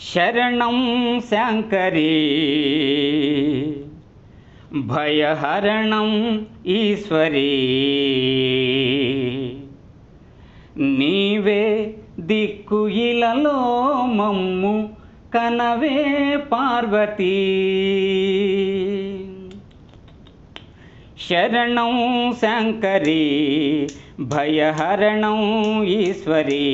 శరణం శంకరీ భయహరణం ఈశ్వరీ నీవే దిక్కు ఇలలో మమ్ము కనవే పార్వతీ శరణం శంకరీ భయహరణం ఈశ్వరీ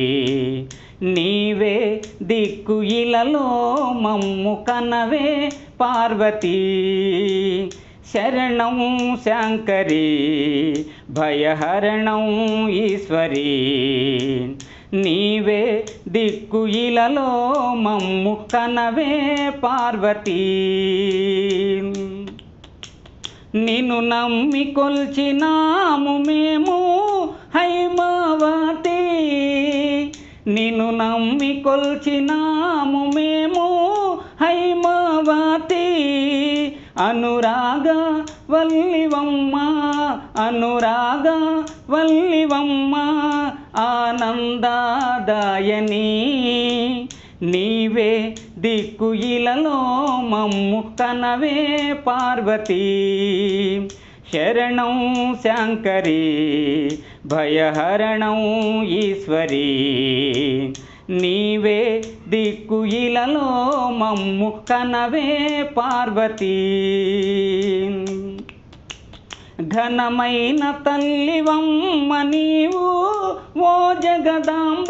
నీవే దిక్కు ఇలలో మమ్ము కనవే పార్వతీ శరణం శంకరీ భయహరణం ఈశ్వరీ నీవే దిక్కు ఇలలో మమ్ము కనవే పార్వతీ నిన్ను నమ్మి కొల్చినాము మేము హైమావతి నిన్ను నమ్మి కొల్చినాము మేము హైమావతి అనురాగ వల్లివమ్మ అనురాగ వల్లివమ్మ ఆనందాదాయని నీవే దిక్కు ఇలలో మమ్ము కనవే పార్వతీ శరణం శంకరీ భయహరణం ఈశ్వరీ నీవే దిక్కు ఇలలో మమ్ము కనవే పార్వతీ ఘనమైన తల్లివమ్మ నీవు ఓ జగదాంబ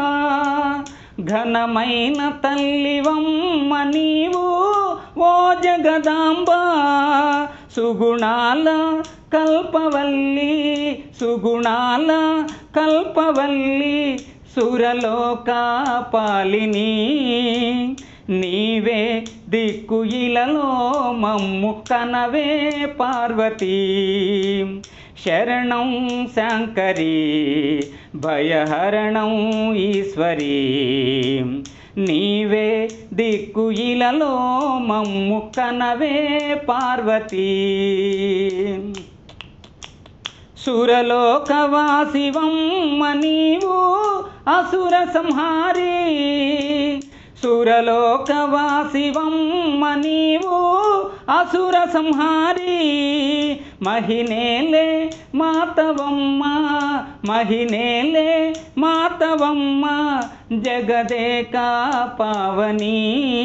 ఘనమైన తల్లివమ్మ నీవు ఓ జగదాంబ సుగుణాల కల్పవల్లి సుగుణాల కల్పవల్లి సురలోక పాలిని నీవే దిక్కు ఇలలో మమ్ము కనవే పార్వతీ శరణం శంకరీ భయహరణం ఈశ్వరీ నీవే దిక్కు ఇలలో మమ్ము కనవే పార్వతీ సురలోకవాసివమ్మ నీవు అసుర సంహారీ సురలోకవాసివమ్మ నీవు అసుర సంహారీ మహినేలే మాతవమ్మ మహినేలే మాతవమ్మ జగదేక పావని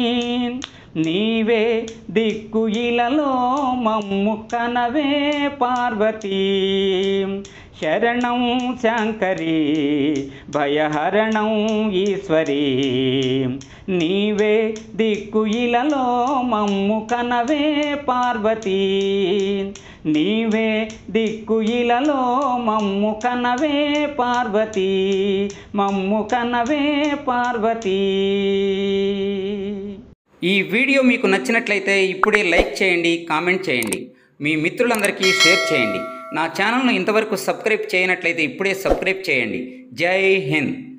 నీవే దిక్కు ఇలలో మమ్ము కనవే పార్వతీ శరణం శంకరీ భయహరణం ఈశ్వరీ నీవే దిక్కు ఇలలో మమ్ము కనవే పార్వతీ నీవే దిక్కు ఇలలో మమ్ము కనవే పార్వతీ మమ్ము కనవే పార్వతీ ఈ వీడియో మీకు నచ్చినట్లయితే ఇప్పుడే లైక్ చేయండి కామెంట్ చేయండి మీ మిత్రులందరికీ షేర్ చేయండి నా ఛానల్ను ఇంతవరకు సబ్స్క్రైబ్ చేయనట్లయితే ఇప్పుడే సబ్స్క్రైబ్ చేయండి జై హింద్